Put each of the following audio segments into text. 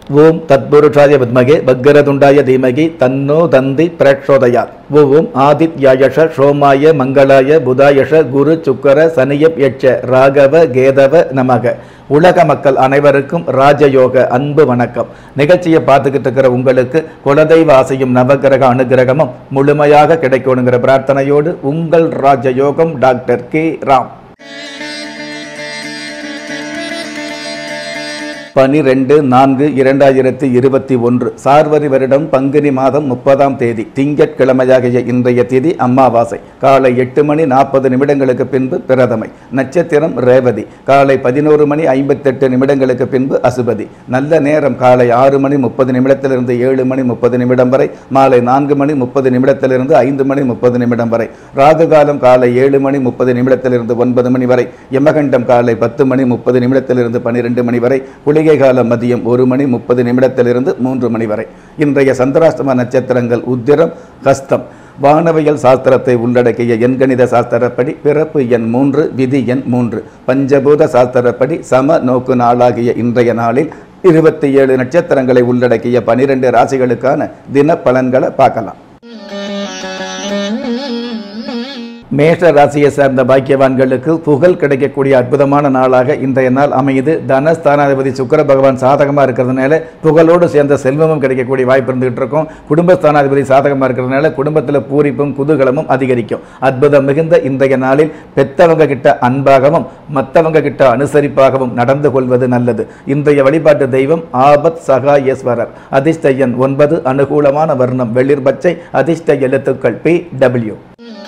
ஓம் தத்புருஷாய வித்மகே பக்கரதுண்டாய தீமகி தன்னோ தந்தி பிரச்சோதயாத் ஓம் ஆதித்யாயஷ சோமாய மங்களாய புதாயஷ குரு சுக்கர சனியப் யட்ச ராகவ கேதவ நமக உலக மக்கள் அனைவருக்கும் ராஜயோக அன்பு வணக்கம் நிகழ்ச்சியை பார்த்துக்கிட்டு இருக்கிற உங்களுக்கு குலதெய்வ ஆசையும் நவகிரக அனுகிரகமும் முழுமையாக கிடைக்கணுங்கிற பிரார்த்தனையோடு உங்கள் ராஜயோகம் டாக்டர் கே ராம் பனிரெண்டு நான்கு இரண்டாயிரத்தி இருபத்தி ஒன்று சார்வரி வருடம் பங்குனி மாதம் முப்பதாம் தேதி திங்கட்கிழமையாகிய இன்றைய திதி அமாவாசை காலை எட்டு மணி நாற்பது நிமிடங்களுக்கு பின்பு பிரதமை நட்சத்திரம் ரேவதி காலை பதினோரு மணி ஐம்பத்தெட்டு நிமிடங்களுக்கு பின்பு அசுபதி நல்ல நேரம் காலை ஆறு மணி முப்பது நிமிடத்திலிருந்து ஏழு மணி முப்பது நிமிடம் வரை மாலை நான்கு மணி முப்பது நிமிடத்திலிருந்து ஐந்து மணி முப்பது நிமிடம் வரை ராகு காலம் காலை ஏழு மணி முப்பது நிமிடத்திலிருந்து ஒன்பது மணி வரை யமகண்டம் காலை பத்து மணி முப்பது நிமிடத்திலிருந்து பன்னிரெண்டு மணி வரை குளிகை காலம் மதியம் ஒரு மணி முப்பது நிமிடத்திலிருந்து மூன்று மணி வரை இன்றைய சந்திராஷ்டம நட்சத்திரங்கள் உத்திரம் ஹஸ்தம் வானவியல் சாஸ்திரத்தை உள்ளடக்கிய எண்கணித சாஸ்திரப்படி பிறப்பு எண் மூன்று விதி எண் மூன்று பஞ்சபூத சாஸ்திரப்படி சம நோக்கு நாளாகிய இன்றைய நாளில் இருபத்தி ஏழு நட்சத்திரங்களை உள்ளடக்கிய பனிரெண்டு ராசிகளுக்கான தின பலன்களை பார்க்கலாம் மேஷ ராசியை சார்ந்த பாக்கியவான்களுக்கு புகழ் கிடைக்கக்கூடிய அற்புதமான நாளாக இன்றைய நாள் அமையுது தனஸ்தானாதிபதி சுக்கர பகவான் சாதகமாக இருக்கிறதுனால புகழோடு சேர்ந்த செல்வமும் கிடைக்கக்கூடிய வாய்ப்பு இருந்துகிட்டு இருக்கும் குடும்பஸ்தானாதிபதி சாதகமாக இருக்கிறதுனால குடும்பத்தில் பூரிப்பும் குதூகலமும் அதிகரிக்கும் அற்புதம் மிகுந்த இன்றைய நாளில் பெத்தவங்க கிட்ட அன்பாகவும் மற்றவங்க கிட்ட அனுசரிப்பாகவும் நடந்து கொள்வது நல்லது இன்றைய வழிபாட்டு தெய்வம் ஆபத் சகாயேஸ்வரர் அதிர்ஷ்ட எண் ஒன்பது அனுகூலமான வர்ணம் வெளிர் பச்சை அதிர்ஷ்ட எழுத்துக்கள் பி டபிள்யூ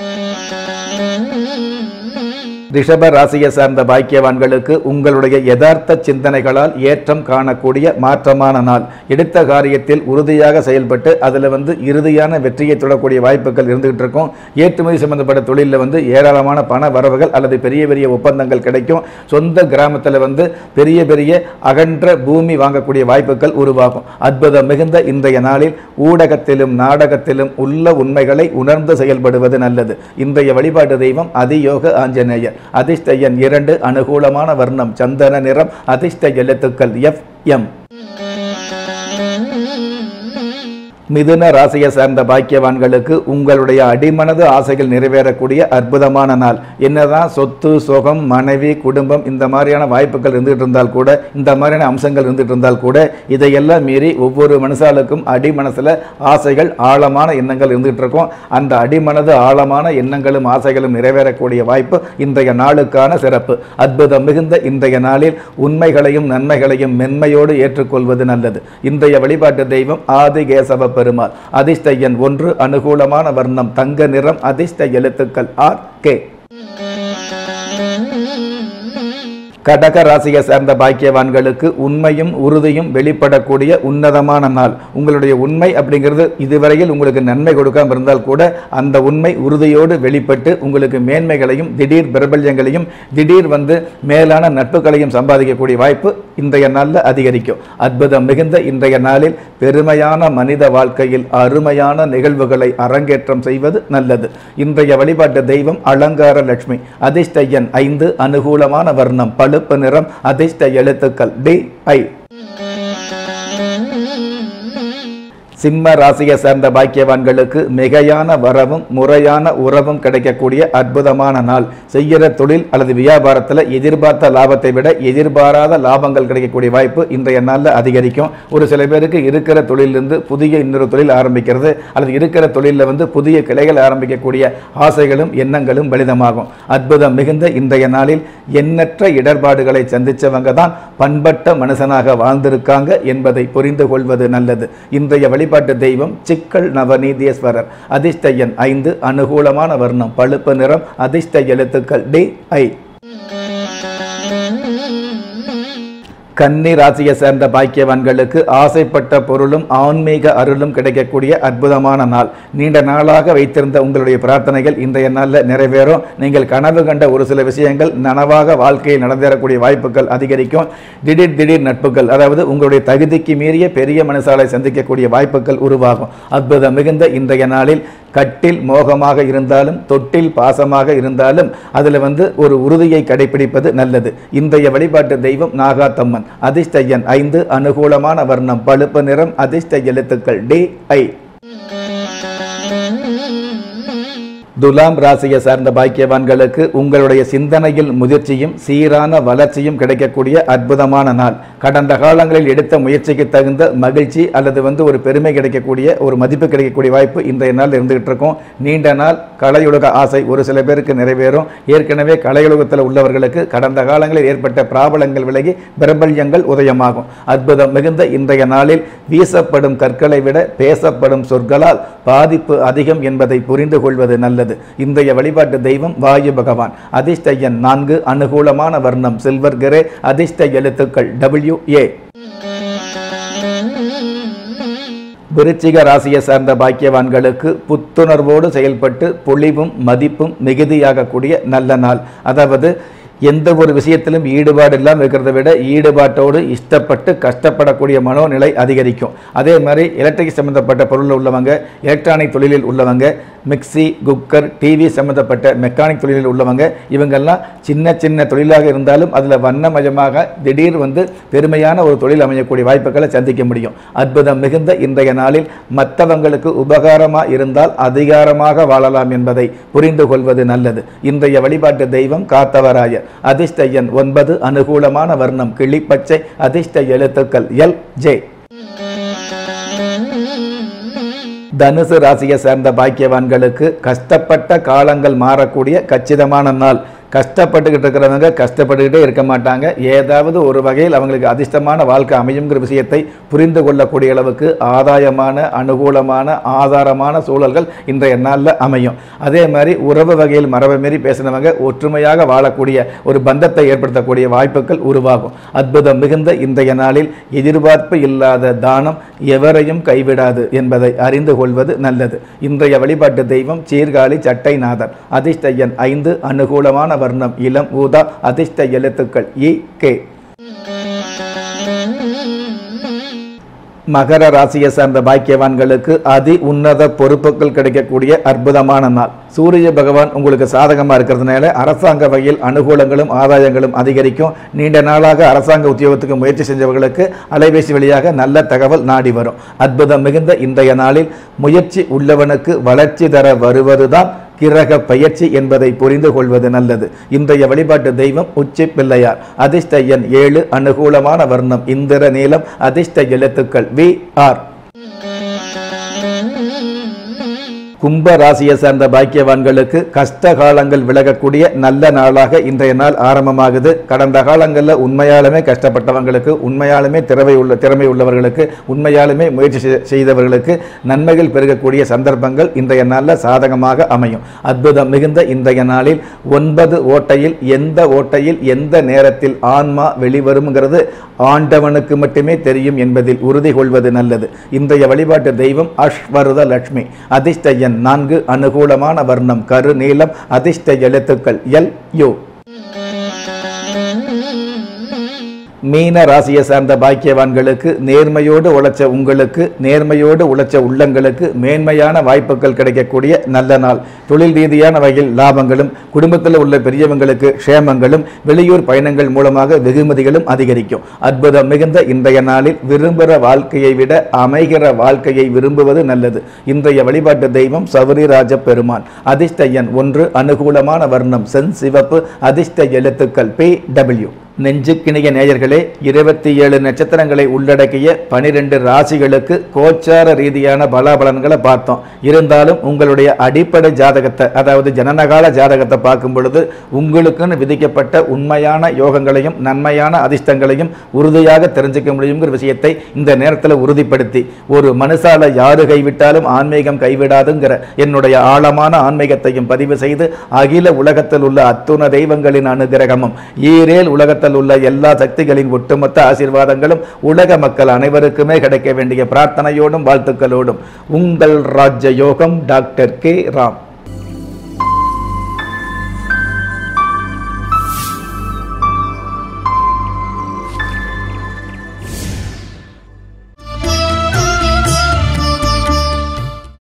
ரிஷப ராசியை சார்ந்த பாக்கியவான்களுக்கு உங்களுடைய யதார்த்த சிந்தனைகளால் ஏற்றம் காணக்கூடிய மாற்றமான நாள் எடுத்த காரியத்தில் உறுதியாக செயல்பட்டு அதில் வந்து இறுதியான வெற்றியை தொடக்கூடிய வாய்ப்புகள் இருந்துகிட்டு இருக்கும் ஏற்றுமதி சம்பந்தப்பட்ட தொழிலில் வந்து ஏராளமான பண வரவுகள் அல்லது பெரிய பெரிய ஒப்பந்தங்கள் கிடைக்கும் சொந்த கிராமத்தில் வந்து பெரிய பெரிய அகன்ற பூமி வாங்கக்கூடிய வாய்ப்புகள் உருவாகும் அற்புதம் மிகுந்த இன்றைய நாளில் ஊடகத்திலும் நாடகத்திலும் உள்ள உண்மைகளை உணர்ந்து செயல்படுவது நல்லது இன்றைய வழிபாட்டு தெய்வம் அதியோக ஆஞ்சநேயர் அதிர்ஷ்ட எண் இரண்டு அனுகூலமான வர்ணம் சந்தன நிறம் அதிர்ஷ்ட எழுத்துக்கள் எஃப் எம் மிதுன ராசியை சார்ந்த பாக்கியவான்களுக்கு உங்களுடைய அடிமனது ஆசைகள் நிறைவேறக்கூடிய அற்புதமான நாள் என்னதான் சொத்து சுகம் மனைவி குடும்பம் இந்த மாதிரியான வாய்ப்புகள் இருந்துகிட்டு இருந்தால் கூட இந்த மாதிரியான அம்சங்கள் இருந்துகிட்டு இருந்தால் கூட இதையெல்லாம் மீறி ஒவ்வொரு மனுஷாலுக்கும் அடிமனசில் ஆசைகள் ஆழமான எண்ணங்கள் இருந்துகிட்டு இருக்கும் அந்த அடிமனது ஆழமான எண்ணங்களும் ஆசைகளும் நிறைவேறக்கூடிய வாய்ப்பு இன்றைய நாளுக்கான சிறப்பு அற்புதம் மிகுந்த இன்றைய நாளில் உண்மைகளையும் நன்மைகளையும் மென்மையோடு ஏற்றுக்கொள்வது நல்லது இன்றைய வழிபாட்டு தெய்வம் ஆதிகேசவ பெருமாள் அதிர்ஷ்ட எண் ஒன்று அனுகூலமான வர்ணம் தங்க நிறம் அதிர்ஷ்ட எழுத்துக்கள் ஆர் கே கடக ராசியை சேர்ந்த பாக்கியவான்களுக்கு உண்மையும் உறுதியும் வெளிப்படக்கூடிய உன்னதமான நாள் உங்களுடைய உண்மை அப்படிங்கிறது இதுவரையில் உங்களுக்கு நன்மை கொடுக்காம இருந்தால் கூட அந்த உண்மை உறுதியோடு வெளிப்பட்டு உங்களுக்கு மேன்மைகளையும் திடீர் பிரபல்யங்களையும் திடீர் வந்து மேலான நட்புகளையும் சம்பாதிக்கக்கூடிய வாய்ப்பு இன்றைய நாளில் அதிகரிக்கும் அற்புதம் மிகுந்த இன்றைய நாளில் பெருமையான மனித வாழ்க்கையில் அருமையான நிகழ்வுகளை அரங்கேற்றம் செய்வது நல்லது இன்றைய வழிபாட்டு தெய்வம் அலங்கார லட்சுமி அதிர்ஷ்ட எண் ஐந்து அனுகூலமான வர்ணம் பழுப்பு நிறம் அதிர்ஷ்ட எழுத்துக்கள் டி ஐ சிம்ம ராசியை சேர்ந்த பாக்கியவான்களுக்கு மிகையான வரவும் முறையான உறவும் கிடைக்கக்கூடிய அற்புதமான நாள் செய்கிற தொழில் அல்லது வியாபாரத்தில் எதிர்பார்த்த லாபத்தை விட எதிர்பாராத லாபங்கள் கிடைக்கக்கூடிய வாய்ப்பு இன்றைய நாளில் அதிகரிக்கும் ஒரு சில பேருக்கு இருக்கிற தொழிலிருந்து புதிய இன்னொரு தொழில் ஆரம்பிக்கிறது அல்லது இருக்கிற தொழிலில் வந்து புதிய கிளைகள் ஆரம்பிக்கக்கூடிய ஆசைகளும் எண்ணங்களும் பலிதமாகும் அற்புதம் மிகுந்த இன்றைய நாளில் எண்ணற்ற இடர்பாடுகளை சந்தித்தவங்க தான் பண்பட்ட மனுஷனாக வாழ்ந்திருக்காங்க என்பதை புரிந்து கொள்வது நல்லது இன்றைய வழிபாட்டு தெய்வம் சிக்கல் நவநீதீஸ்வரர் அதிர்ஷ்ட எண் ஐந்து அனுகூலமான வர்ணம் பழுப்பு நிறம் அதிர்ஷ்ட எழுத்துக்கள் டி ஐ கன்னி ராசியை சேர்ந்த பாக்கியவான்களுக்கு ஆசைப்பட்ட பொருளும் ஆன்மீக அருளும் கிடைக்கக்கூடிய அற்புதமான நாள் நீண்ட நாளாக வைத்திருந்த உங்களுடைய பிரார்த்தனைகள் இன்றைய நாளில் நிறைவேறும் நீங்கள் கனவு கண்ட ஒரு சில விஷயங்கள் நனவாக வாழ்க்கையில் நடந்தேறக்கூடிய வாய்ப்புகள் அதிகரிக்கும் திடீர் திடீர் நட்புகள் அதாவது உங்களுடைய தகுதிக்கு மீறிய பெரிய மனசாலை சந்திக்கக்கூடிய வாய்ப்புகள் உருவாகும் அற்புதம் மிகுந்த இன்றைய நாளில் கட்டில் மோகமாக இருந்தாலும் தொட்டில் பாசமாக இருந்தாலும் அதில் வந்து ஒரு உறுதியை கடைபிடிப்பது நல்லது இன்றைய வழிபாட்டு தெய்வம் நாகாத்தம்மன் அதிர்ஷ்ட எண் ஐந்து அனுகூலமான வர்ணம் பழுப்பு நிறம் அதிர்ஷ்ட எழுத்துக்கள் டி ஐ துலாம் ராசியை சார்ந்த பாக்கியவான்களுக்கு உங்களுடைய சிந்தனையில் முதிர்ச்சியும் சீரான வளர்ச்சியும் கிடைக்கக்கூடிய அற்புதமான நாள் கடந்த காலங்களில் எடுத்த முயற்சிக்கு தகுந்த மகிழ்ச்சி அல்லது வந்து ஒரு பெருமை கிடைக்கக்கூடிய ஒரு மதிப்பு கிடைக்கக்கூடிய வாய்ப்பு இன்றைய நாள் இருந்துகிட்டு இருக்கும் நீண்ட நாள் கலையுலக ஆசை ஒரு சில பேருக்கு நிறைவேறும் ஏற்கனவே கலையுலகத்தில் உள்ளவர்களுக்கு கடந்த காலங்களில் ஏற்பட்ட பிராபலங்கள் விலகி பிரபல்யங்கள் உதயமாகும் அற்புதம் மிகுந்த இன்றைய நாளில் வீசப்படும் கற்களை விட பேசப்படும் சொற்களால் பாதிப்பு அதிகம் என்பதை புரிந்து கொள்வது நல்லது இன்றைய வழிபாட்டு தெய்வம் வாயு பகவான் அதிர்ஷ்ட எண் நான்கு அனுகூலமான வர்ணம் சில்வர் கிரே அதிர்ஷ்ட எழுத்துக்கள் டபிள்யூ ஏ விருச்சிக ராசியை சார்ந்த பாக்கியவான்களுக்கு புத்துணர்வோடு செயல்பட்டு பொலிவும் மதிப்பும் மிகுதியாகக்கூடிய நல்ல நாள் அதாவது எந்த ஒரு விஷயத்திலும் ஈடுபாடு இல்லாமல் இருக்கிறத விட ஈடுபாட்டோடு இஷ்டப்பட்டு கஷ்டப்படக்கூடிய மனோநிலை அதிகரிக்கும் அதே மாதிரி எலக்ட்ரிக் சம்மந்தப்பட்ட பொருளில் உள்ளவங்க எலக்ட்ரானிக் தொழிலில் உள்ளவங்க மிக்சி குக்கர் டிவி சம்மந்தப்பட்ட மெக்கானிக் தொழிலில் உள்ளவங்க இவங்கெல்லாம் சின்ன சின்ன தொழிலாக இருந்தாலும் அதில் வண்ணமயமாக திடீர் வந்து பெருமையான ஒரு தொழில் அமையக்கூடிய வாய்ப்புகளை சந்திக்க முடியும் அற்புதம் மிகுந்த இன்றைய நாளில் மற்றவங்களுக்கு உபகாரமாக இருந்தால் அதிகாரமாக வாழலாம் என்பதை புரிந்து கொள்வது நல்லது இன்றைய வழிபாட்டு தெய்வம் காத்தவராயர் அதிர்ஷ்ட எண் ஒன்பது அனுகூலமான வர்ணம் கிளிப்பச்சை அதிர்ஷ்ட எழுத்துக்கள் எல் ஜே தனுசு ராசியை சேர்ந்த பாக்கியவான்களுக்கு கஷ்டப்பட்ட காலங்கள் மாறக்கூடிய கச்சிதமான நாள் கஷ்டப்பட்டுக்கிட்டு இருக்கிறவங்க கஷ்டப்பட்டுக்கிட்டே இருக்க மாட்டாங்க ஏதாவது ஒரு வகையில் அவங்களுக்கு அதிர்ஷ்டமான வாழ்க்கை அமையுங்கிற விஷயத்தை புரிந்து கொள்ளக்கூடிய அளவுக்கு ஆதாயமான அனுகூலமான ஆதாரமான சூழல்கள் இன்றைய நாளில் அமையும் அதே மாதிரி உறவு வகையில் மரபை மீறி பேசினவங்க ஒற்றுமையாக வாழக்கூடிய ஒரு பந்தத்தை ஏற்படுத்தக்கூடிய வாய்ப்புகள் உருவாகும் அற்புதம் மிகுந்த இன்றைய நாளில் எதிர்பார்ப்பு இல்லாத தானம் எவரையும் கைவிடாது என்பதை அறிந்து கொள்வது நல்லது இன்றைய வழிபாட்டு தெய்வம் சீர்காழி சட்டைநாதர் அதிர்ஷ்ட எண் ஐந்து அனுகூலமான வர்ணம் இளம் ஊதா அதிர்ஷ்ட எழுத்துக்கள் இ கே மகர ராசியை சார்ந்த பாக்கியவான்களுக்கு அதி உன்னத பொறுப்புகள் கிடைக்கக்கூடிய அற்புதமான நாள் சூரிய பகவான் உங்களுக்கு சாதகமாக இருக்கிறதுனால அரசாங்க வகையில் அனுகூலங்களும் ஆதாயங்களும் அதிகரிக்கும் நீண்ட நாளாக அரசாங்க உத்தியோகத்துக்கு முயற்சி செஞ்சவர்களுக்கு அலைபேசி வழியாக நல்ல தகவல் நாடி வரும் அற்புதம் மிகுந்த இன்றைய நாளில் முயற்சி உள்ளவனுக்கு வளர்ச்சி தர வருவதுதான் கிரக பயிற்சி என்பதை புரிந்து கொள்வது நல்லது இன்றைய வழிபாட்டு தெய்வம் உச்சி பிள்ளையார் அதிர்ஷ்ட எண் ஏழு அனுகூலமான வர்ணம் இந்திர நீலம் அதிர்ஷ்ட எழுத்துக்கள் வி ஆர் கும்ப ராசியை சார்ந்த பாக்கியவான்களுக்கு கஷ்ட காலங்கள் விலகக்கூடிய நல்ல நாளாக இன்றைய நாள் ஆரம்பமாகுது கடந்த காலங்களில் உண்மையாலுமே கஷ்டப்பட்டவங்களுக்கு உண்மையாலுமே திறமை உள்ள திறமை உள்ளவர்களுக்கு உண்மையாலுமே முயற்சி செய்- செய்தவர்களுக்கு நன்மைகள் பெருகக்கூடிய சந்தர்ப்பங்கள் இன்றைய நாளில் சாதகமாக அமையும் அற்புதம் மிகுந்த இன்றைய நாளில் ஒன்பது ஓட்டையில் எந்த ஓட்டையில் எந்த நேரத்தில் ஆன்மா வெளிவரும்ங்கிறது ஆண்டவனுக்கு மட்டுமே தெரியும் என்பதில் உறுதி கொள்வது நல்லது இன்றைய வழிபாட்டு தெய்வம் அஸ்வருத லட்சுமி அதிர்ஷ்ட எண் நான்கு அனுகூலமான வர்ணம் கரு நீலம் அதிர்ஷ்ட எழுத்துக்கள் எல் யு மீன ராசியை சார்ந்த பாக்கியவான்களுக்கு நேர்மையோடு உழைச்ச உங்களுக்கு நேர்மையோடு உழைச்ச உள்ளங்களுக்கு மேன்மையான வாய்ப்புகள் கிடைக்கக்கூடிய நல்ல நாள் தொழில் ரீதியான வகையில் லாபங்களும் குடும்பத்தில் உள்ள பெரியவங்களுக்கு க்ஷேமங்களும் வெளியூர் பயணங்கள் மூலமாக வெகுமதிகளும் அதிகரிக்கும் அற்புதம் மிகுந்த இன்றைய நாளில் விரும்புகிற வாழ்க்கையை விட அமைகிற வாழ்க்கையை விரும்புவது நல்லது இன்றைய வழிபாட்டு தெய்வம் சௌரிராஜ பெருமான் அதிர்ஷ்ட எண் ஒன்று அனுகூலமான வர்ணம் சென் சிவப்பு அதிர்ஷ்ட எழுத்துக்கள் பி டபிள்யூ நெஞ்சுக்கிணிய நேயர்களே இருபத்தி ஏழு நட்சத்திரங்களை உள்ளடக்கிய பனிரெண்டு ராசிகளுக்கு கோச்சார ரீதியான பலாபலன்களை பார்த்தோம் இருந்தாலும் உங்களுடைய அடிப்படை ஜாதகத்தை அதாவது ஜனனகால ஜாதகத்தை பார்க்கும் பொழுது உங்களுக்குன்னு விதிக்கப்பட்ட உண்மையான யோகங்களையும் நன்மையான அதிர்ஷ்டங்களையும் உறுதியாக தெரிஞ்சுக்க முடியுங்கிற விஷயத்தை இந்த நேரத்தில் உறுதிப்படுத்தி ஒரு மனுஷால யாரு கைவிட்டாலும் ஆன்மீகம் கைவிடாதுங்கிற என்னுடைய ஆழமான ஆன்மீகத்தையும் பதிவு செய்து அகில உலகத்தில் உள்ள அத்துண தெய்வங்களின் அனுகிரகமும் ஈரேல் உலகத்தில் உள்ள எல்லா சக்திகளின் ஒட்டுமொத்த ஆசீர்வாதங்களும் உலக மக்கள் அனைவருக்குமே கிடைக்க வேண்டிய பிரார்த்தனையோடும் வாழ்த்துக்களோடும் உங்கள் ராஜ்ய யோகம் டாக்டர் கே ராம்